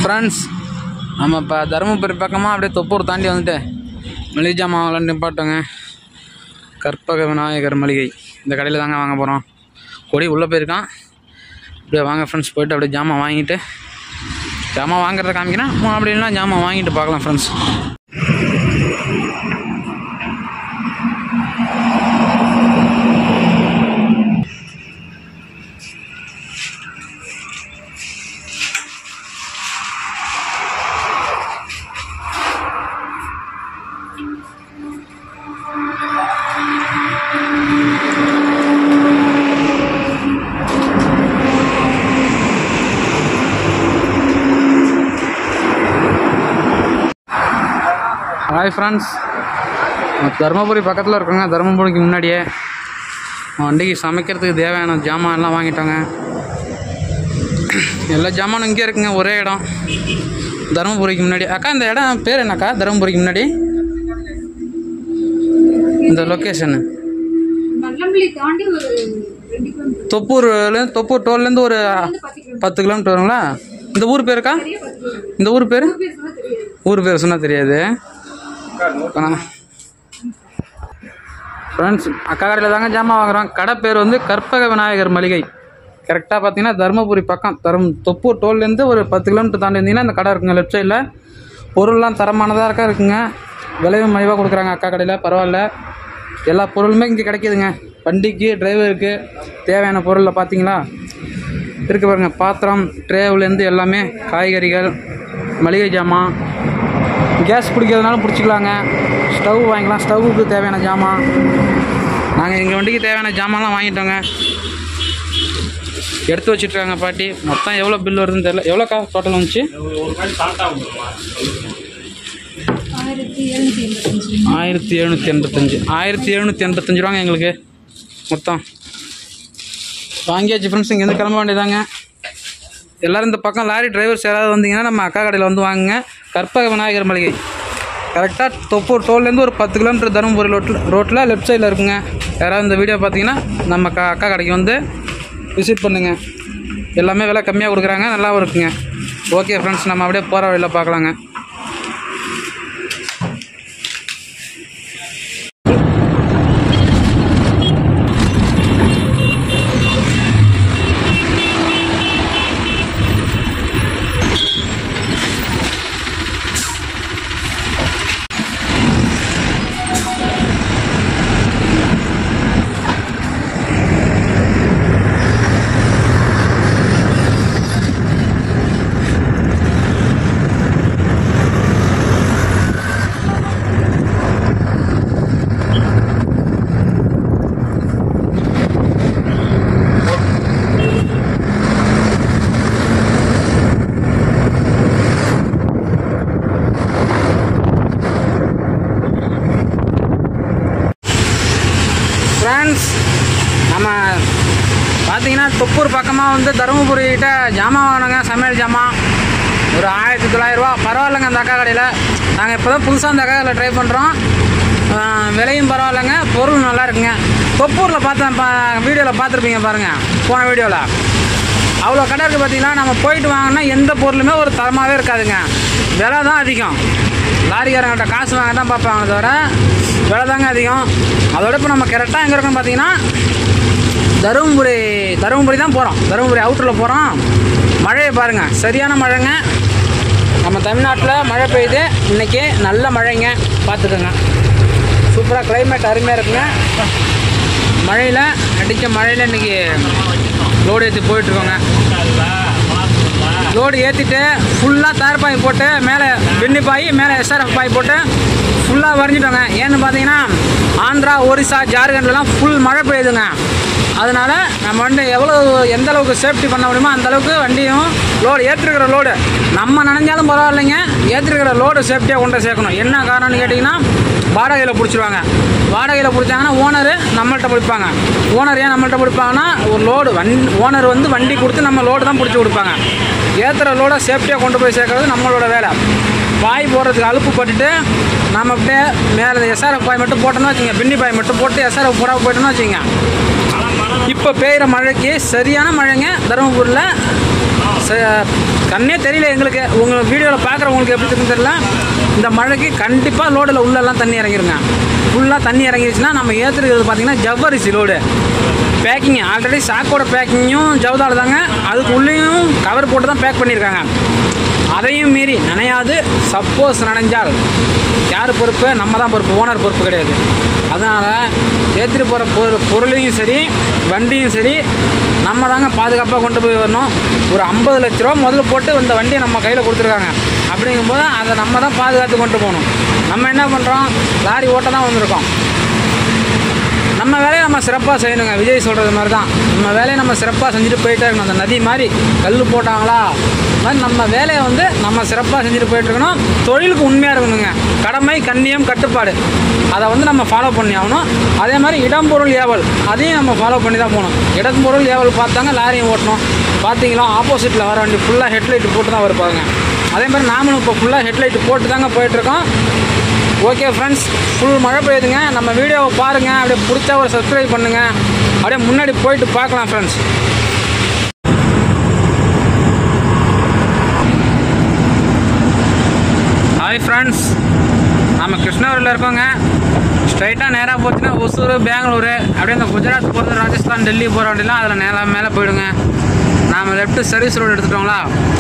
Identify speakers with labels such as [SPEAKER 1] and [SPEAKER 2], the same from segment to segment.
[SPEAKER 1] friends நம்ம இப்போ தருமபுரி பக்கமாக அப்படியே தொப்பூர் தாண்டி வந்துட்டு மளிகை ஜாமான் வாங்கலாம்னு நிப்பாட்டோங்க கற்பக விநாயகர் மளிகை இந்த கடையில் தாங்க வாங்க போகிறோம் கொடி உள்ளே போயிருக்கான் அப்படியே வாங்க ஃப்ரெண்ட்ஸ் போயிட்டு அப்படியே ஜாமான் வாங்கிட்டு ஜாமான் வாங்குறத காமிக்கிறேன் அப்படி இல்லைனா ஜாமான் வாங்கிட்டு பார்க்கலாம் ஃப்ரெண்ட்ஸ் ஹாய் ஃப்ரெண்ட்ஸ் தருமபுரி பக்கத்தில் இருக்கோங்க தருமபுரிக்கு முன்னாடியே வண்டிக்கு சமைக்கிறதுக்கு தேவையான ஜாமான் எல்லாம் வாங்கிட்டோங்க எல்லா ஜாமானும் இங்கே இருக்குங்க ஒரே இடம் தருமபுரிக்கு முன்னாடி அக்கா இந்த இடம் பேர் என்னக்கா தருமபுரிக்கு முன்னாடி இந்த லொக்கேஷனு
[SPEAKER 2] நல்லம்பள்ளி தாண்டி ஒரு ரெண்டு கிலோமீட்டர்
[SPEAKER 1] தொப்பூர்லேருந்து தொப்பூர் டோல்லேருந்து ஒரு
[SPEAKER 2] பத்து கிலோமீட்டர்
[SPEAKER 1] பத்து கிலோமீட்டர் வருங்களா இந்த ஊர் பேருக்கா
[SPEAKER 2] பத்து கிலோமீட்டர்
[SPEAKER 1] இந்த ஊர் பேர்
[SPEAKER 2] பேர் சொன்னா தெரியாது
[SPEAKER 1] ஊர் பேர் சொன்னால் தெரியாது ஃப்ரெண்ட்ஸ் அக்கா கடையில் தாங்க ஜாமான் வாங்குறோம் கடை பேர் வந்து கற்பக விநாயகர் மளிகை கரெக்டாக பார்த்தீங்கன்னா தருமபுரி பக்கம் தரும் தொப்பூர் டோல்லேருந்து ஒரு பத்து கிலோமீட்டர் தாண்டி இருந்தீங்கன்னா இந்த கடை இருக்குங்க லெஃப்ட் சைடில் பொருள்லாம் தரமானதாக இருக்கா இருக்குங்க விலையும் மலிவாக கொடுக்குறாங்க அக்கா கடையில் பரவாயில்ல எல்லா பொருளுமே இங்கே கிடைக்குதுங்க வண்டிக்கு டிரைவருக்கு தேவையான பொருளில் பார்த்தீங்களா இருக்கு பாருங்க பாத்திரம் ட்ரேவ்லேருந்து எல்லாமே காய்கறிகள் மளிகை ஜாமான் கேஸ் பிடிக்கிறதுனாலும் பிடிச்சிக்கலாங்க ஸ்டவ் வாங்கிக்கலாம் ஸ்டவ்வுக்கு தேவையான ஜாமான் நாங்கள் எங்கள் வண்டிக்கு தேவையான ஜாமான்லாம் வாங்கிட்டோங்க எடுத்து வச்சுட்ருக்காங்க பாட்டி மொத்தம் எவ்வளோ பில் வருதுன்னு தெரியல எவ்வளோக்கா டோட்டல் வந்துச்சு
[SPEAKER 2] ஆயிரத்தி எழுநூத்தி எண்பத்தஞ்சு
[SPEAKER 1] ஆயிரத்தி எழுநூற்றி எண்பத்தஞ்சு ஆயிரத்தி எழுநூற்றி எண்பத்தஞ்சு ரூபாங்க எங்களுக்கு மொத்தம் வாங்கியாச்சு ஃப்ரெண்ட்ஸ் இங்கேருந்து கிளம்ப வேண்டியதாங்க எல்லோரும் இந்த பக்கம் லாரி டிரைவர்ஸ் யாராவது வந்தீங்கன்னா நம்ம அக்கா கடையில் வந்து வாங்குங்க கற்பக விநாயகர் மளிகை கரெக்டாக தொப்பூர் டோல்லேருந்து ஒரு பத்து கிலோமீட்டர் தருமபுரி ரோட்டில் ரோட்டில் லெஃப்ட் சைடில் இருக்குங்க யாராவது இந்த வீடியோ பார்த்தீங்கன்னா நம்ம அக்கா அக்கா கடைக்கு வந்து விசிட் பண்ணுங்கள் எல்லாமே விலை கம்மியாக கொடுக்குறாங்க நல்லாவும் இருக்குங்க ஓகே ஃப்ரெண்ட்ஸ் நம்ம அப்படியே போகிற வழியில் பார்க்கலாங்க ஃப்ரெண்ட்ஸ் நம்ம பார்த்தீங்கன்னா தொப்பூர் பக்கமாக வந்து தருமபுரி கிட்ட ஜாமான் வாங்கினோங்க சமையல் ஜாமான் ஒரு ஆயிரத்தி தொள்ளாயிரரூவா பரவாயில்லைங்க அந்த அக்கா கடையில் நாங்கள் இப்போ தான் புதுசாக அந்த அக்கா கடையில் ட்ரை பண்ணுறோம் விலையும் பரவாயில்லைங்க பொருள் நல்லா இருக்குங்க தொப்பூரில் பார்த்தேன் பா வீடியோவில் பார்த்துருப்பீங்க பாருங்கள் போன வீடியோவில் அவ்வளோ கடை இருக்குது பார்த்தீங்கன்னா நம்ம போயிட்டு வாங்கினா எந்த பொருளுமே ஒரு தரமாகவே இருக்காதுங்க விலை தான் அதிகம் லாரிக்காரங்கிட்ட காசு வாங்க தான் பார்ப்பாங்க தவிர விலை தாங்க அதிகம் அதோட இப்போ நம்ம கரெக்டாக எங்கே இருக்கோம் பார்த்தீங்கன்னா தருமபுரி தருமபுரி தான் போகிறோம் தருமபுரி அவுட்டரில் போகிறோம் மழையை பாருங்கள் சரியான மழைங்க நம்ம தமிழ்நாட்டில் மழை பெய்யுது இன்றைக்கி நல்ல மழைங்க பார்த்துக்கோங்க சூப்பராக climate அருமையாக இருக்குங்க மழையில் அடித்த மழையில் இன்றைக்கி லோடு ஏற்றி போயிட்டுருக்கோங்க லோடு ஏற்றிட்டு ஃபுல்லாக தார் பாய் போட்டு மேலே வெண்ணி பாய் மேலே எஸ்ஆர்எஃப் பாய் போட்டு ஃபுல்லாக வரைஞ்சிட்டோங்க ஏன்னு பார்த்தீங்கன்னா ஆந்திரா ஒரிசா ஜார்க்கண்ட்லாம் ஃபுல் மழை பெய்யுதுங்க அதனால் நம்ம வந்து எவ்வளோ எந்த அளவுக்கு சேஃப்டி பண்ண முடியுமோ அந்த அளவுக்கு வண்டியும் லோடு ஏற்றிருக்கிற லோடு நம்ம நினைஞ்சாலும் பரவாயில்லைங்க ஏற்றிருக்கிற லோடு சேஃப்டியாக கொண்டு சேர்க்கணும் என்ன காரணம்னு கேட்டிங்கன்னா வாடகையில் பிடிச்சிருவாங்க வாடகையில் பிடிச்சாங்கன்னா ஓனர் நம்மள்கிட்ட பிடிப்பாங்க ஓனர் ஏன் நம்மள்கிட்ட பிடிப்பாங்கன்னா ஒரு லோடு வண்டி ஓனர் வந்து வண்டி கொடுத்து நம்ம லோடு தான் பிடிச்சி கொடுப்பாங்க ஏற்றுற லோடை சேஃப்டியாக கொண்டு போய் சேர்க்கறது நம்மளோட வேலை பாய் போடுறதுக்கு அலுப்பு பட்டுட்டு நம்ம அப்படியே மேலே எஸ்ஆர்எஃப் பாய் மட்டும் போட்டோம்னா வச்சுங்க பின்னி பாய் மட்டும் போட்டு எஸ்ஆர்எஃப் போட போயிட்டோம்னா வச்சுங்க இப்போ பெய்கிற மழைக்கு சரியான மழைங்க தருமபுரியில் ச- கண்ணே தெரியல எங்களுக்கு உங்கள் வீடியோவில் பார்க்குறவங்களுக்கு எப்படி இருக்குன்னு தெரியல இந்த மழைக்கு கண்டிப்பாக லோடில் உள்ளெல்லாம் தண்ணி இறங்கிருங்க ஃபுல்லாக தண்ணி இறங்கிருச்சுன்னா நம்ம ஏற்றுறது பார்த்தீங்கன்னா ஜவ்வரிசி லோடு பேக்கிங் ஆல்ரெடி சாக்கோட பேக்கிங்கும் ஜவுதால தாங்க அதுக்கு உள்ளேயும் கவர் போட்டு தான் பேக் பண்ணியிருக்காங்க அதையும் மீறி நனையாது சப்போஸ் நனைஞ்சால் யார் பொறுப்பு நம்ம தான் பொறுப்பு ஓனர் பொறுப்பு கிடையாது அதனால் ஏற்றிட்டு போகிற பொருள் பொருளையும் சரி வண்டியும் சரி நம்ம தாங்க பாதுகாப்பாக கொண்டு போய் வரணும் ஒரு ஐம்பது லட்ச ரூபா முதல்ல போட்டு இந்த வண்டியை நம்ம கையில் கொடுத்துருக்காங்க அப்படிங்கும்போது அதை நம்ம தான் பாதுகாத்து கொண்டு போகணும் நம்ம என்ன பண்ணுறோம் லாரி ஓட்ட தான் வந்திருக்கோம் நம்ம வேலையை நம்ம சிறப்பாக செய்யணுங்க விஜய் சொல்கிறது மாதிரி தான் நம்ம வேலையை நம்ம சிறப்பாக செஞ்சுட்டு போயிட்டே இருக்கணும் அந்த நதி மாதிரி கல் போட்டாங்களா அது மாதிரி நம்ம வேலையை வந்து நம்ம சிறப்பாக செஞ்சுட்டு போயிட்டு இருக்கணும் தொழிலுக்கு உண்மையாக இருக்கணுங்க கடமை கண்ணியம் கட்டுப்பாடு அதை வந்து நம்ம ஃபாலோ பண்ணி ஆகணும் அதே மாதிரி இடம்பொருள் ஏவல் அதையும் நம்ம ஃபாலோ பண்ணி தான் போகணும் இடம்பொருள் ஏவல் பார்த்தாங்க லாரியும் ஓட்டணும் பார்த்தீங்களா ஆப்போசிட்டில் வர வண்டி ஃபுல்லாக ஹெட்லைட் போட்டு தான் வருப்பாங்க அதே மாதிரி நாமளும் இப்போ ஃபுல்லாக ஹெட்லைட் போட்டு தாங்க போயிட்டுருக்கோம் ஓகே ஃப்ரெண்ட்ஸ் ஃபுல் மழை பெய்யுதுங்க நம்ம வீடியோவை பாருங்கள் அப்படியே பிடிச்சா ஒரு சப்ஸ்கிரைப் பண்ணுங்கள் அப்படியே முன்னாடி போயிட்டு பார்க்கலாம் ஃப்ரெண்ட்ஸ் ஹாய் ஃப்ரெண்ட்ஸ் நம்ம கிருஷ்ணகிரியில் இருக்கோங்க ஸ்ட்ரைட்டாக நேராக போச்சுன்னா ஒசூர் பெங்களூரு அப்படியே இந்த குஜராத் போகிறது ராஜஸ்தான் டெல்லி போகிற வண்டிலாம் அதில் நேரா மேலே போயிடுங்க நாம் லெஃப்ட் சர்வீஸ் ரோடு எடுத்துட்டோங்களா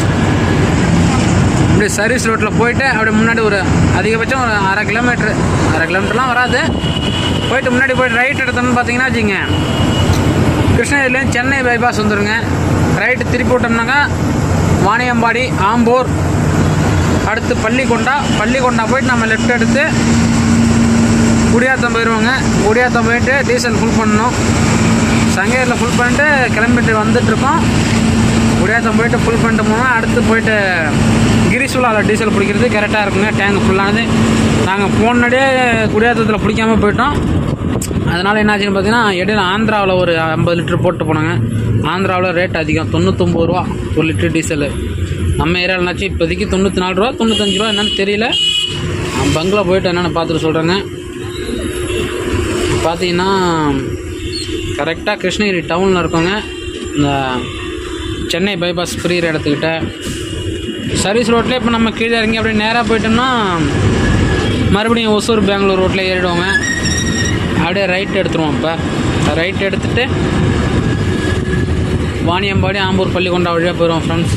[SPEAKER 1] இப்படி சர்வீஸ் ரோட்டில் போயிட்டு அப்படியே முன்னாடி ஒரு அதிகபட்சம் ஒரு அரை கிலோமீட்ரு அரை கிலோமீட்டர்லாம் வராது போயிட்டு முன்னாடி போயிட்டு ரைட் எடுத்தோம்னு பார்த்தீங்கன்னா வச்சுங்க கிருஷ்ணகிரிலேருந்து சென்னை பைபாஸ் வந்துருங்க ரைட்டு திருப்பி விட்டோம்னாக்கா வாணியம்பாடி ஆம்பூர் அடுத்து பள்ளிக்கொண்டா பள்ளிக்கொண்டா போயிட்டு நம்ம லெஃப்ட் எடுத்து குடியாத்தம் போயிடுவோங்க குடியாத்தம் போயிட்டு டீசல் ஃபுல் பண்ணணும் சங்கேரியில் ஃபுல் பண்ணிட்டு கிளம்பிட்டு வந்துட்டுருக்கோம் குடியாத்தம் போயிட்டு ஃபுல் பண்ணிட்டு போனோம் அடுத்து போயிட்டு கிரிசுலாவில் டீசல் பிடிக்கிறது கரெக்டாக இருக்குங்க டேங்க் ஃபுல்லானது நாங்கள் போனடியே குடியாத்தத்தில் பிடிக்காம போயிட்டோம் அதனால் என்னாச்சுன்னு பார்த்தீங்கன்னா இடையில ஆந்திராவில் ஒரு ஐம்பது லிட்டர் போட்டு போனாங்க ஆந்திராவில் ரேட் அதிகம் தொண்ணூத்தொம்பது ரூபா ஒரு லிட்டர் டீசலு நம்ம ஏரியாவில் என்னாச்சு இப்போதைக்கு தொண்ணூற்றி நாலு ரூபா தொண்ணூத்தஞ்சு ரூபா என்னன்னு தெரியல நான் பங்களா போயிட்டு என்னென்னு பார்த்துட்டு சொல்கிறேங்க பார்த்தீங்கன்னா கரெக்டாக கிருஷ்ணகிரி டவுனில் இருக்கோங்க இந்த சென்னை பைபாஸ் பிரியிற இடத்துக்கிட்ட சர்வீஸ் ரோட்லேயே இப்போ நம்ம கீழே இறங்கி அப்படியே நேராக போயிட்டோம்னா மறுபடியும் ஒசூர் பெங்களூர் ரோட்டில் ஏறிடுவோங்க அப்படியே ரைட் எடுத்துருவோம் இப்போ ரைட் எடுத்துட்டு வாணியம்பாடி ஆம்பூர் பள்ளிக்கொண்டா வழியாக போயிடுவோம் ஃப்ரெண்ட்ஸ்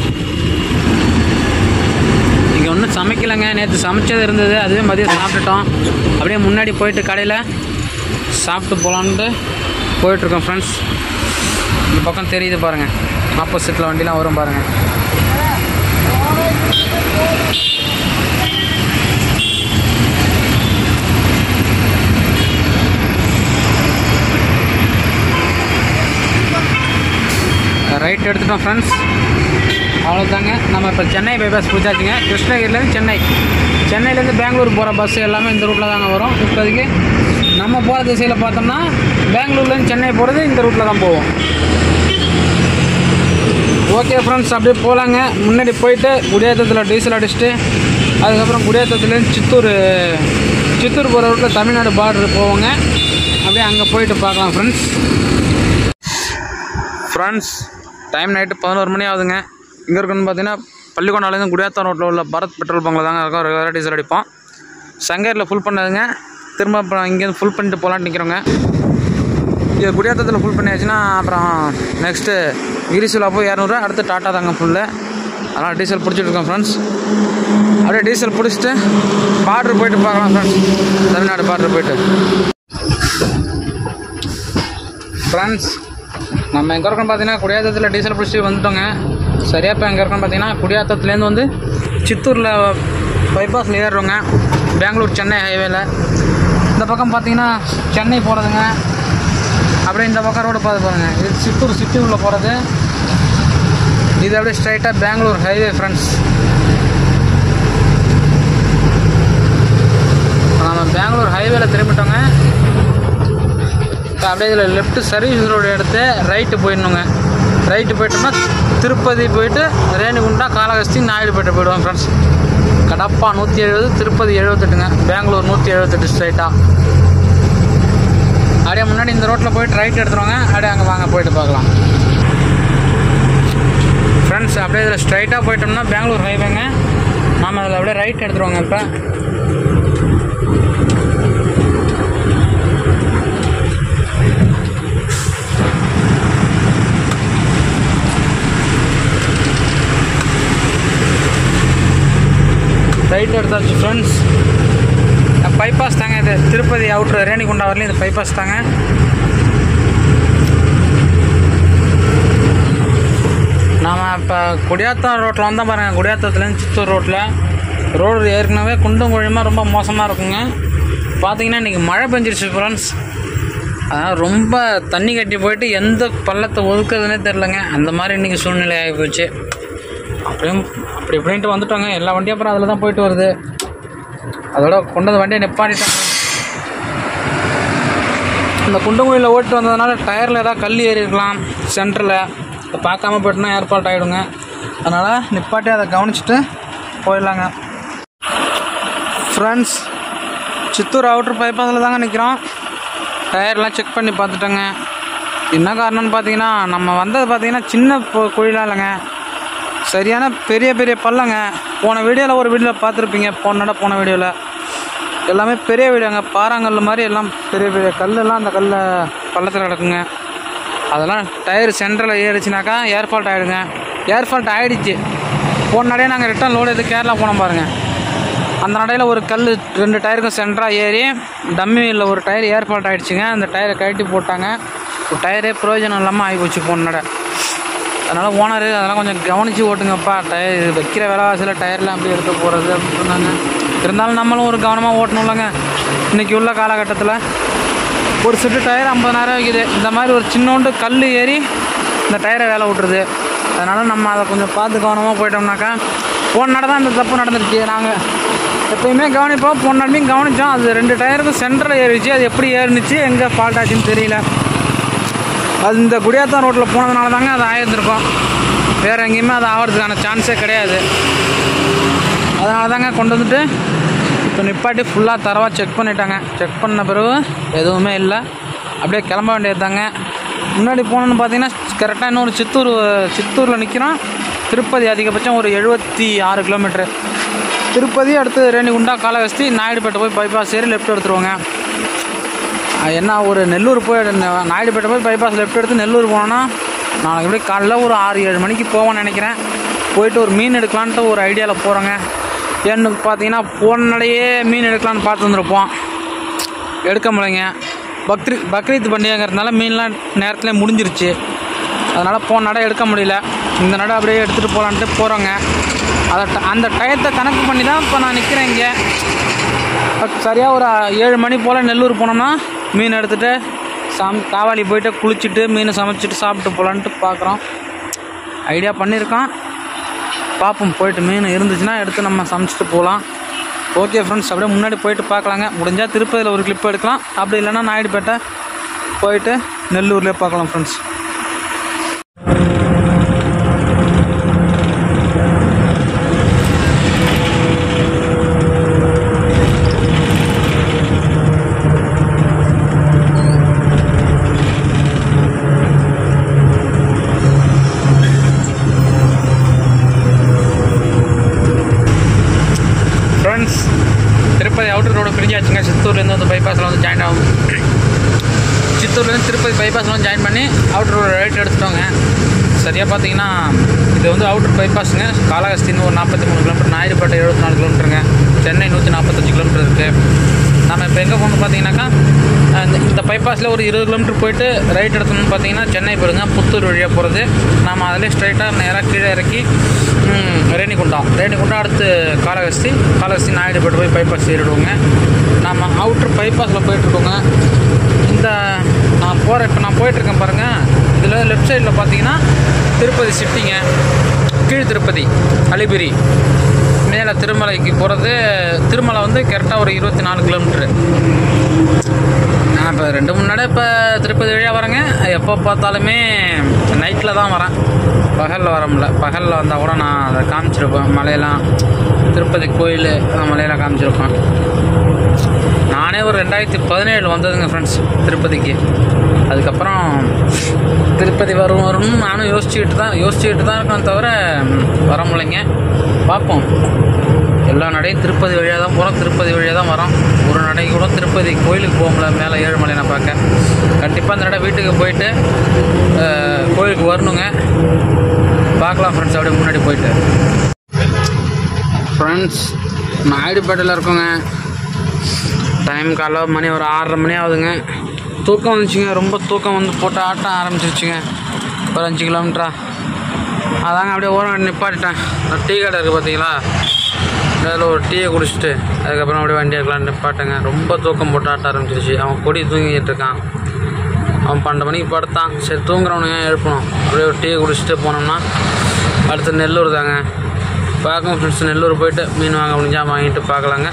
[SPEAKER 1] இங்கே ஒன்றும் சமைக்கலைங்க நேற்று சமைச்சது இருந்தது அதுவே மதியம் சாப்பிட்டுட்டோம் அப்படியே முன்னாடி போயிட்டு கடையில் சாப்பிட்டு போகலான்ட்டு போயிட்டுருக்கோம் ஃப்ரெண்ட்ஸ் இந்த பக்கம் தெரியுது பாருங்கள் ஆப்போசிட்டில் வண்டிலாம் வரும் பாருங்கள் ரைட் எடுத்துட்டோம் ஃப்ரெண்ட்ஸ் அவ்வளோதாங்க நம்ம இப்போ சென்னை பைபாஸ் பிடிச்சாச்சுங்க கிருஷ்ணகிரிலேருந்து சென்னை சென்னையிலேருந்து பெங்களூர் போகிற பஸ் எல்லாமே இந்த ரூட்டில் தாங்க வரும் இப்போதைக்கு நம்ம போகிற திசையில் பார்த்தோம்னா பெங்களூர்லேருந்து சென்னை போகிறது இந்த ரூட்டில் தான் போவோம் ஓகே ஃப்ரெண்ட்ஸ் அப்படியே போகலாங்க முன்னாடி போயிட்டு குடியாத்தத்தில் டீசல் அடிச்சுட்டு அதுக்கப்புறம் குடியாத்தத்துலேருந்து சித்தூர் சித்தூர் போகிற ரூட்டில் தமிழ்நாடு பார்டர் போவோங்க அப்படியே அங்கே போயிட்டு பார்க்கலாம் ஃப்ரெண்ட்ஸ் ஃப்ரெண்ட்ஸ் டைம் நைட்டு பதினோரு மணி ஆகுதுங்க இங்கே இருக்குன்னு பார்த்தீங்கன்னா பள்ளிக்கொண்டாலேருந்து குடியாத்தம் ரோட்டில் உள்ள பரத் பெட்ரோல் பங்கில் தாங்க இருக்கும் ரெகுலராக டீசல் அடிப்போம் சங்கேரியில் ஃபுல் பண்ணதுங்க திரும்ப அப்புறம் இங்கேருந்து ஃபுல் பண்ணிட்டு போகலான்னு நிற்கிறோங்க இது குடியாத்தத்தில் ஃபுல் பண்ணியாச்சுன்னா அப்புறம் நெக்ஸ்ட்டு கிரிசுலா போய் இரநூறுவா அடுத்து டாட்டா தாங்க ஃபுல்லு அதனால் டீசல் பிடிச்சிட்டு இருக்கோம் ஃப்ரெண்ட்ஸ் அப்படியே டீசல் பிடிச்சிட்டு பார்டர் போயிட்டு பார்க்கலாம் ஃப்ரெண்ட்ஸ் தமிழ்நாடு பார்டர் போயிட்டு ஃப்ரெண்ட்ஸ் நம்ம எங்கே இருக்கோம் பார்த்தீங்கன்னா குடியாத்தத்தில் டீசல் பிடிச்சி வந்துட்டோங்க சரியாக இப்போ எங்கே இருக்கோம் பார்த்தீங்கன்னா குடியாத்தத்துலேருந்து வந்து சித்தூரில் பைபாஸில் ஏறுறோங்க பெங்களூர் சென்னை ஹைவேல இந்த பக்கம் பார்த்தீங்கன்னா சென்னை போகிறதுங்க அப்படியே இந்த பக்கம் ரோடு பார்த்து பாருங்க இது சித்தூர் சித்தூரில் போகிறது இது அப்படியே ஸ்ட்ரைட்டாக பெங்களூர் ஹைவே ஃப்ரெண்ட்ஸ் நம்ம பெங்களூர் ஹைவேல திரும்பிட்டோங்க இப்போ அப்படியே இதில் லெஃப்ட் சர்வீஸ் ரோடு எடுத்து ரைட்டு போயிடணுங்க ரைட்டு போயிட்டோம்னா திருப்பதி போயிட்டு ரேணிகுண்டா காளஹஸ்தி நாயுடுபேட்டை போயிடுவோம் ஃப்ரெண்ட்ஸ் கட கடப்பா நூற்றி எழுபது திருப்பதி எழுபத்தெட்டுங்க பெங்களூர் நூற்றி எழுபத்தெட்டு ஸ்ட்ரைட்டாக அப்படியே முன்னாடி இந்த ரோட்டில் போயிட்டு ரைட் எடுத்துருவாங்க அப்படியே அங்கே வாங்க போயிட்டு பார்க்கலாம் ஃப்ரெண்ட்ஸ் அப்படியே இதில் ஸ்ட்ரைட்டாக போயிட்டோம்னா பெங்களூர் ஹைவேங்க நாம் அதில் அப்படியே ரைட் எடுத்துருவாங்க இப்போ ரைட் எடுத்தாச்சு ஃப்ரெண்ட்ஸ் பைபாஸ் தாங்க இது திருப்பதி அவுட்ரு ரேணிகுண்டா வரலையும் இது பைபாஸ் தாங்க நாம் இப்போ குடியாத்தம் ரோட்டில் வந்தால் பாருங்கள் குடியாத்தத்துலேருந்து சித்தூர் ரோட்டில் ரோடு ஏற்கனவே குண்டும் குழியுமாக ரொம்ப மோசமாக இருக்குங்க பார்த்தீங்கன்னா இன்றைக்கி மழை பெஞ்சிருச்சு ஃப்ரெண்ட்ஸ் அதான் ரொம்ப தண்ணி கட்டி போயிட்டு எந்த பள்ளத்தை ஒதுக்குறதுனே தெரிலங்க அந்த மாதிரி இன்றைக்கி சூழ்நிலை ஆகி போச்சு அப்படியும் அப்படி இப்படின்ட்டு வந்துட்டோங்க எல்லா வண்டியும் அப்புறம் அதில் தான் போயிட்டு வருது அதோட கொண்டு வந்து வண்டியை நிப்பாட்டிட்டாங்க இந்த குண்டுங்குழியில் ஓட்டு வந்ததுனால டயரில் ஏதாவது கல் ஏறி இருக்கலாம் சென்டரில் அதை பார்க்காம போயிட்டுனா ஏர்பால்ட் ஆகிடுங்க அதனால் நிப்பாட்டி அதை கவனிச்சுட்டு போயிடலாங்க ஃப்ரெண்ட்ஸ் சித்தூர் அவுட்ரு பைபாஸில் தாங்க நிற்கிறோம் டயர்லாம் செக் பண்ணி பார்த்துட்டோங்க என்ன காரணம்னு பார்த்தீங்கன்னா நம்ம வந்தது பார்த்தீங்கன்னா சின்ன பொ- குழிலாம் இல்லைங்க சரியான பெரிய பெரிய பள்ளங்க போன வீடியோவில் ஒரு வீடியோவில் பார்த்துருப்பீங்க போன நட போன வீடியோவில் எல்லாமே பெரிய வீடுங்க பாறாங்கல் மாதிரி எல்லாம் பெரிய பெரிய கல்லெல்லாம் அந்த கல்ல பள்ளத்தில் கிடக்குங்க அதெல்லாம் டயர் சென்டரில் ஏறிச்சுனாக்கா ஏர் ஃபால்ட் ஆகிடுங்க ஏர் ஃபால்ட் ஆகிடுச்சு போன நடையே நாங்கள் ரிட்டன் லோடு எடுத்து கேரளா போனோம் பாருங்கள் அந்த நடையில் ஒரு கல் ரெண்டு டயருக்கும் சென்டராக ஏறி டம்மியில் ஒரு டயர் ஏர் ஃபால்ட் ஆகிடுச்சுங்க அந்த டயரை கழட்டி போட்டாங்க ஒரு டயரே பிரயோஜனம் இல்லாமல் ஆகிப்போச்சு போன நடை அதனால் ஓனர் அதெல்லாம் கொஞ்சம் கவனித்து ஓட்டுங்கப்பா டயர் வைக்கிற விலைவாசியில் டயர்லாம் அப்படி எடுத்து போகிறது அப்படின்னு சொன்னாங்க இருந்தாலும் நம்மளும் ஒரு கவனமாக ஓட்டணும்லங்க இன்றைக்கி உள்ள காலகட்டத்தில் ஒரு செட்டு டயர் ஐம்பதாயிரம் விற்கிது இந்த மாதிரி ஒரு சின்னோண்டு கல் ஏறி இந்த டயரை வேலை விட்டுருது அதனால் நம்ம அதை கொஞ்சம் பார்த்து கவனமாக போயிட்டோம்னாக்கா போன நட தான் இந்த தப்பு நடந்துருச்சு நாங்கள் எப்பயுமே கவனிப்போம் போன நடமையும் கவனித்தோம் அது ரெண்டு டயருக்கும் சென்டரில் ஏறிச்சு அது எப்படி ஏறினுச்சு எங்கே ஃபால்ட் ஆச்சுன்னு தெரியல அது இந்த குடியாத்தம் ரோட்டில் போனதுனால தாங்க அது ஆயிருந்திருக்கும் வேறு எங்கேயுமே அது ஆகிறதுக்கான சான்ஸே கிடையாது அதனால தாங்க கொண்டு வந்துட்டு இப்போ நிப்பாட்டி ஃபுல்லாக தரவாக செக் பண்ணிட்டாங்க செக் பண்ண பிறகு எதுவுமே இல்லை அப்படியே கிளம்ப வேண்டியது தாங்க முன்னாடி போகணுன்னு பார்த்தீங்கன்னா கரெக்டாக இன்னொரு சித்தூர் சித்தூரில் நிற்கிறோம் திருப்பதி அதிகபட்சம் ஒரு எழுபத்தி ஆறு கிலோமீட்ரு திருப்பதி அடுத்து ரேணிகுண்டா காலகஸ்தி நாயுடுபேட்டை போய் பைபாஸ் ஏறி லெஃப்ட் எடுத்துருவோங்க அஹ் என்ன ஒரு நெல்லூர் போய் ந- நாயுடுபேட்டை போய் பைபாஸ் லெஃப்ட் எடுத்து நெல்லூர் போனோன்னா நாளைக்கு எப்படி காலைல ஒரு ஆறு ஏழு மணிக்கு போவோம்னு நினைக்கிறேன் போயிட்டு ஒரு மீன் எடுக்கலான்ட்டு ஒரு ஐடியாவில் போகிறோங்க ஏன்னு பார்த்தீங்கன்னா போனடையே மீன் எடுக்கலான்னு பார்த்து வந்துருப்போம் எடுக்க முடியலைங்க பக்ரி பக்ரீத் பண்டிகைங்கிறதுனால மீன்லாம் நேரத்தில் முடிஞ்சிருச்சு அதனால் போன நடை எடுக்க முடியல இந்த நடை அப்படியே எடுத்துகிட்டு போகலான்ட்டு போகிறோங்க அதை ட- அந்த டயத்தை கணக்கு பண்ணி தான் இப்போ நான் நிற்கிறேன் இங்கே சரியாக ஒரு ஏழு மணி போல் நெல்லூர் போனோம்னா மீன் எடுத்துகிட்டு சாம் காவாலி போயிட்டு குளிச்சுட்டு மீன் சமைச்சிட்டு சாப்பிட்டு போகலான்ட்டு பார்க்குறோம் ஐடியா பண்ணியிருக்கோம் பார்ப்போம் போயிட்டு மீன் இருந்துச்சுன்னா எடுத்து நம்ம சமைச்சிட்டு போகலாம் ஓகே ஃப்ரெண்ட்ஸ் அப்படியே முன்னாடி போயிட்டு பார்க்கலாங்க முடிஞ்சால் திருப்பதியில் ஒரு கிளிப் எடுக்கலாம் அப்படி இல்லைன்னா நாயுடுபேட்டை போயிட்டு நெல்லூர்லேயே பார்க்கலாம் friends friends Tirupati outer road பிரிஞ்சாச்சுங்க சித்தூர்லேருந்து வந்து பைபாஸில் வந்து ஜாயின் ஆகும் சித்தூர்லேருந்து திருப்பதி பைபாஸில் வந்து ஜாயின் பண்ணி அவுட்டர் ரோடு ரைட் எடுத்துட்டோங்க சரியாக பார்த்தீங்கன்னா இது வந்து அவுட்டர் பைபாஸுங்க காலஹஸ்தின்னு ஒரு நாற்பத்தி மூணு கிலோமீட்டர் நாயுடுபேட்டை எழுபத்தி நாலு கிலோமீட்டருங்க சென்னை நூற்றி நாற்பத்தஞ்சு கிலோமீட்டர் இருக்குது நம்ம இப்போ எங்கே போகணும் பார்த்தீங்கன்னாக்கா அஹ் இந்த- இந்த பைபாஸில் ஒரு இருபது கிலோமீட்டர் போயிட்டு ரைட் எடுத்தோம்னு பார்த்தீங்கன்னா சென்னை போயிருங்க புத்தூர் வழியாக போகிறது நம்ம அதிலே ஸ்ட்ரைட்டாக நேராக கீழே இறக்கி ம், ரேணிகுண்டா ரேணிகுண்டா அடுத்து காலஹஸ்தி காலஹஸ்தி நாயுடுபேட்டை போய் பைபாஸ் ஏறிடுவோங்க நம்ம அவுட்ரு பைபாஸில் போயிட்டுருக்கோங்க இந்த நான் போகிற இப்போ நான் போயிட்டுருக்கேன் பாருங்கள் இதில் லெஃப்ட் சைடில் பார்த்தீங்கன்னா திருப்பதி சிட்டிங்க கீழ் திருப்பதி அலிபிரி மேலே திருமலைக்கு போகிறது திருமலை வந்து கரெக்டாக ஒரு இருபத்தி நாலு கிலோமீட்ரு நான் இப்போ ரெண்டு மூணு நடை இப்போ திருப்பதி வழியாக வரேங்க எப்போ பார்த்தாலுமே நைட்டில் தான் வரேன் பகலில் வர முடியல பகலில் வந்தால் கூட நான் அதை காமிச்சிருப்பேன் மலையெல்லாம் திருப்பதி கோயில் அந்த மலையில் காமிச்சிருப்பேன் நானே ஒரு ரெண்டாயிரத்தி பதினேழு வந்ததுங்க ஃப்ரெண்ட்ஸ் திருப்பதிக்கு அதுக்கப்புறம் திருப்பதி வரும் வரும்னு நானும் யோசிச்சுக்கிட்டு தான் யோசிச்சுக்கிட்டு தான் இருக்கேன் தவிர ம், வர முடியலைங்க பார்ப்போம் எல்லா நடையும் திருப்பதி வழியாக தான் போகிறோம் திருப்பதி வழியாக தான் வரோம் ஒரு நடை கூட திருப்பதி கோயிலுக்கு போக முடியல மேலே ஏழுமலை நான் பார்க்க கண்டிப்பாக அந்த நடை வீட்டுக்கு போயிட்டு அஹ், கோயிலுக்கு வரணுங்க பார்க்கலாம் ஃப்ரெண்ட்ஸ் அப்படியே முன்னாடி போயிட்டு ஃப்ரெண்ட்ஸ் நாயுடுப்பேட்டையில் இருக்கோங்க டைம் காலைல மணி ஒரு ஆறரை மணி ஆகுதுங்க தூக்கம் வந்துச்சுங்க ரொம்ப தூக்கம் வந்து போட்டு ஆட்டம் ஆரம்பிச்சிருச்சுங்க ஒரு அஞ்சு கிலோமீட்டரா அதாங்க அப்படியே ஓரம் நிப்பாட்டிட்டேன் இந்த டீ கடை இருக்குது பார்த்தீங்களா அதில் ஒரு டீயை குடிச்சிட்டு அதுக்கப்புறம் அப்படியே வண்டி எடுக்கலாம் நிப்பாட்டேங்க ரொம்ப தூக்கம் போட்டு ஆட்ட ஆரம்பிச்சிருச்சு அவன் கொடி தூங்கிட்டு இருக்கான் அவன் பன்னெண்டு மணிக்கு படுத்தான் சரி தூங்குறவனுங்க எழுப்பணும் அப்படியே ஒரு டீயை குடிச்சிட்டு போனோம்னா அடுத்து நெல்லூர் தாங்க பார்க்கணும் ஃப்ரெண்ட்ஸ் நெல்லூர் போயிட்டு மீன் வாங்க முடிஞ்சா வாங்கிட்டு பார்க்கலாங்க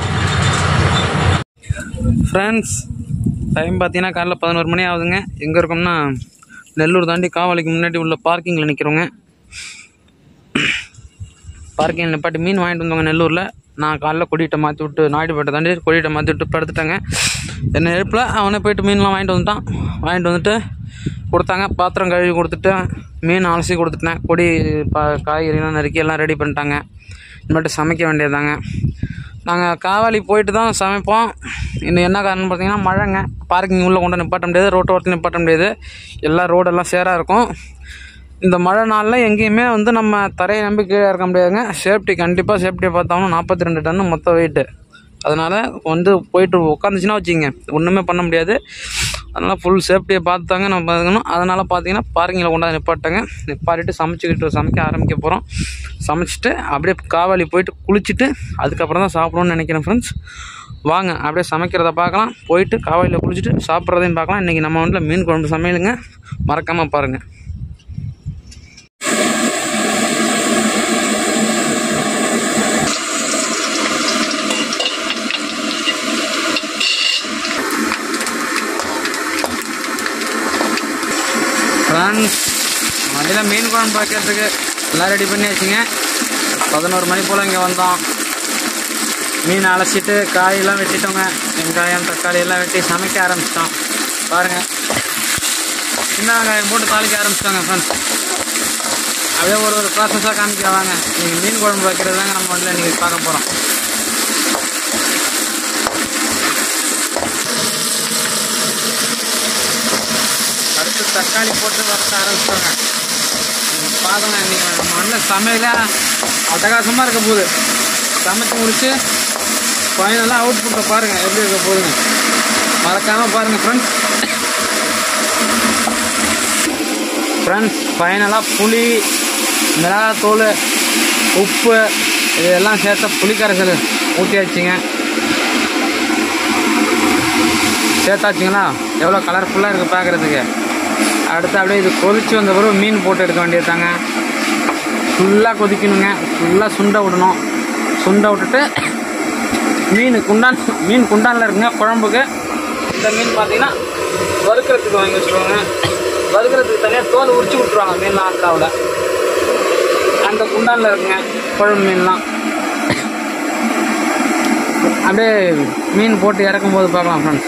[SPEAKER 1] ஃப்ரெண்ட்ஸ் டைம் பார்த்தீங்கன்னா காலைல பதினோரு மணி ஆகுதுங்க எங்கே இருக்கோம்னா நெல்லூர் தாண்டி காவாலிக்கு முன்னாடி உள்ள பார்க்கிங்கில் நிற்கிறோங்க பார்க்கிங்கில் நிப்பாட்டி மீன் வாங்கிட்டு வந்தவங்க நெல்லூரில் நான் காலைல கொடியிட்ட மாற்றி விட்டு நாயுடுபேட்டை தாண்டி கொடியிட்ட மாற்றி விட்டு படுத்துட்டேங்க என்ன எழுப்பில் அவனே போயிட்டு மீன்லாம் வாங்கிட்டு வந்துட்டான் வாங்கிட்டு வந்துட்டு கொடுத்தாங்க பாத்திரம் கழுவி கொடுத்துட்டு மீன் அலசி கொடுத்துட்டேன் கொடி பா காய்கறிலாம் நறுக்கி எல்லாம் ரெடி பண்ணிட்டாங்க இனிமேட்டு சமைக்க வேண்டியதாங்க நாங்கள் காவாலி போயிட்டு தான் சமைப்போம் இன்னும் என்ன காரணம் பார்த்தீங்கன்னா மழைங்க பார்க்கிங் உள்ளே கொண்டு நிப்பாட்ட முடியாது ரோட்டு ஓரத்தில் நிப்பாட்ட முடியாது எல்லா ரோடெல்லாம் சேராக இருக்கும் இந்த மழை நாளில் எங்கேயுமே வந்து நம்ம தரையை நம்பி கீழே இறக்க முடியாதுங்க சேஃப்டி கண்டிப்பாக சேஃப்டியை பார்த்தாலும் நாற்பத்தி ரெண்டு டன்னு மொத்த வெயிட்டு அதனால் வந்து போயிட்டு உட்காந்துச்சுன்னா வச்சுங்க ஒன்றுமே பண்ண முடியாது அதனால் ஃபுல் சேஃப்டியை பார்த்து தாங்க நம்ம பார்த்துக்கணும் அதனால் பார்த்தீங்கன்னா பார்க்கிங்கில் கொண்டாந்து நிப்பாட்டங்க நிப்பாட்டிட்டு சமைச்சிக்கிட்டு சமைக்க ஆரம்பிக்க போகிறோம் சமைச்சிட்டு அப்படியே காவாலி போயிட்டு குளிச்சுட்டு அதுக்கப்புறம் தான் சாப்பிடணும்னு நினைக்கிறேன் ஃப்ரெண்ட்ஸ் வாங்க அப்படியே சமைக்கிறத பார்க்கலாம் போயிட்டு காவாலியில் குளிச்சுட்டு சாப்பிட்றதையும் பார்க்கலாம் இன்றைக்கி நம்ம வீட்டில் மீன் குழம்பு சமையலுங்க மறக்காமல் பாருங்கள் ஃப்ரெண்ட்ஸ் மதியில் மீன் குழம்பு வைக்கிறதுக்கு எல்லாம் ரெடி பண்ணி வச்சுங்க பதினோரு மணி போல் இங்கே வந்தோம் மீன் அலசிட்டு காயெல்லாம் வெட்டிட்டோங்க வெங்காயம் தக்காளி எல்லாம் வெட்டி சமைக்க ஆரம்பிச்சிட்டோம் பாருங்கள் சின்ன வெங்காயம் போட்டு தாளிக்க ஆரம்பிச்சிட்டோங்க ஃப்ரெண்ட்ஸ் அப்படியே ஒரு ஒரு ப்ராசஸாக காமிக்க வாங்க நீங்கள் மீன் குழம்பு வைக்கிறது தாங்க நம்ம வந்து இன்றைக்கி பார்க்க போகிறோம் அடுத்து தக்காளி போட்டு வறுத்த ஆரம்பிச்சிட்டோங்க பாருங்க இன்னைக்கு நம்ம வந்து சமையல அட்டகாசமாக இருக்க போகுது சமைச்சு முடிச்சு ஃபைனலாக அவுட் புட்டை பாருங்கள் எப்படி இருக்க போகுதுங்க மறக்காமல் பாருங்கள் ஃப்ரெண்ட்ஸ் ஃப்ரெண்ட்ஸ் ஃபைனலாக புளி மிளகாத்தூள் உப்பு இதெல்லாம் சேர்த்த புளிக்கரைசல் ஊற்றியாச்சுங்க சேர்த்தாச்சுங்களா எவ்வளோ கலர்ஃபுல்லாக இருக்குது பார்க்குறதுக்கு அடுத்து அப்படியே இது கொதிச்சு வந்த பிறகு மீன் போட்டு எடுக்க வேண்டியது தாங்க ஃபுல்லாக கொதிக்கணுங்க ஃபுல்லாக சுண்ட விடணும் சுண்ட விட்டுட்டு மீன் குண்டான் மீன் குண்டானில் இருக்குங்க குழம்புக்கு இந்த மீன் பார்த்தீங்கன்னா வறுக்கிறதுக்கு வாங்கி வச்சுருவாங்க வறுக்கிறதுக்கு தனியாக தோல் உரிச்சு விட்ருவாங்க மீன்லாம் ஆந்திராவில் அந்த குண்டானில் இருக்குங்க குழம்பு மீன்லாம் அப்படியே மீன் போட்டு இறக்கும் போது பார்க்கலாம் ஃப்ரெண்ட்ஸ்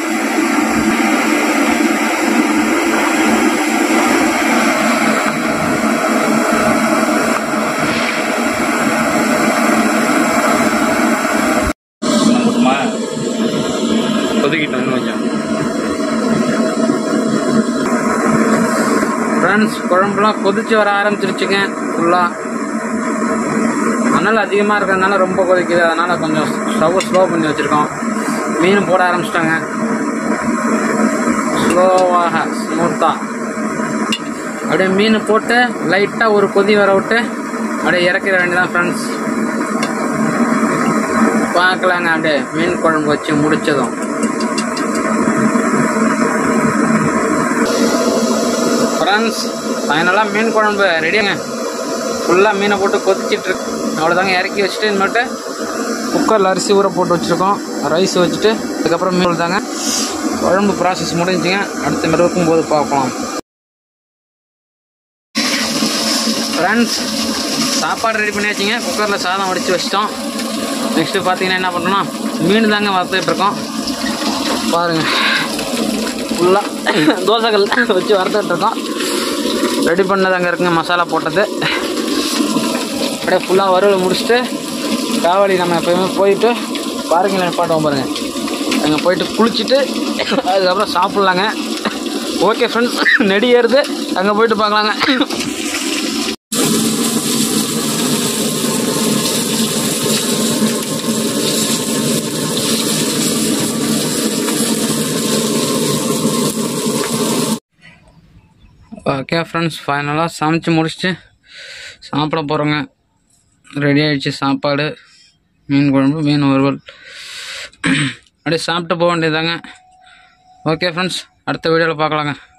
[SPEAKER 1] போட்டுமா கொதிக்கிட்டோம் இன்னும் கொஞ்சம் ஃப்ரெண்ட்ஸ் குழம்புலாம் கொதிச்சு வர ஆரம்பிச்சிருச்சுங்க ஃபுல்லாக அனல் அதிகமாக இருக்கிறதுனால ரொம்ப கொதிக்குது அதனால் கொஞ்சம் ஸ்டவ் ஸ்லோ பண்ணி வச்சுருக்கோம் மீன் போட ஆரம்பிச்சிட்டாங்க ஸ்லோவாக ஸ்மூத்தாக அப்படியே மீன் போட்டு லைட்டாக ஒரு கொதி வர விட்டு அப்படியே இறக்கிற வேண்டியதான் ஃப்ரெண்ட்ஸ் பார்க்கலாங்க அப்படியே மீன் குழம்பு வச்சு முடிச்சதும் ஃப்ரெண்ட்ஸ் ஃபைனலாக மீன் குழம்பு ரெடியாங்க ஃபுல்லாக மீனை போட்டு கொதிச்சிட்டு இருக்கு அவ்வளோதாங்க இறக்கி வச்சுட்டு இனிமேட்டு குக்கரில் அரிசி ஊற போட்டு வச்சுருக்கோம் ரைஸ் வச்சுட்டு அதுக்கப்புறம் மீன் தாங்க குழம்பு ப்ராசஸ் முடிஞ்சுங்க அடுத்து மிருக்கும் போது பார்க்கலாம் ஃப்ரெண்ட்ஸ் சாப்பாடு ரெடி பண்ணியாச்சுங்க குக்கரில் சாதம் வடித்து வச்சிட்டோம் நெக்ஸ்ட்டு பார்த்தீங்கன்னா என்ன பண்ணுறோம்னா மீன் தாங்க வறுத்துட்டு இருக்கோம் பாருங்கள் ஃபுல்லாக தோசைகள் வச்சு வறுத்துட்டு இருக்கோம் ரெடி பண்ணது அங்கே இருக்குங்க மசாலா போட்டது அப்படியே ஃபுல்லாக வறுவல் முடிச்சுட்டு காவலி நம்ம எப்போயுமே போயிட்டு பாருங்களேன் நிப்பாட்டுவோம் பாருங்கள் அங்கே போயிட்டு குளிச்சுட்டு அதுக்கப்புறம் சாப்பிட்லாங்க ஓகே ஃப்ரெண்ட்ஸ் நெடி ஏறுது அங்கே போயிட்டு பார்க்கலாங்க ஓகே ஃப்ரெண்ட்ஸ் ஃபைனலாக சமைச்சு முடிச்சுட்டு சாப்பிட போகிறோங்க ரெடி ஆயிடுச்சு சாப்பாடு மீன் குழம்பு மீன் வறுவல் அப்படியே சாப்பிட்டு போக வேண்டியதாங்க ஓகே ஃப்ரெண்ட்ஸ் அடுத்த வீடியோவில் பார்க்கலாங்க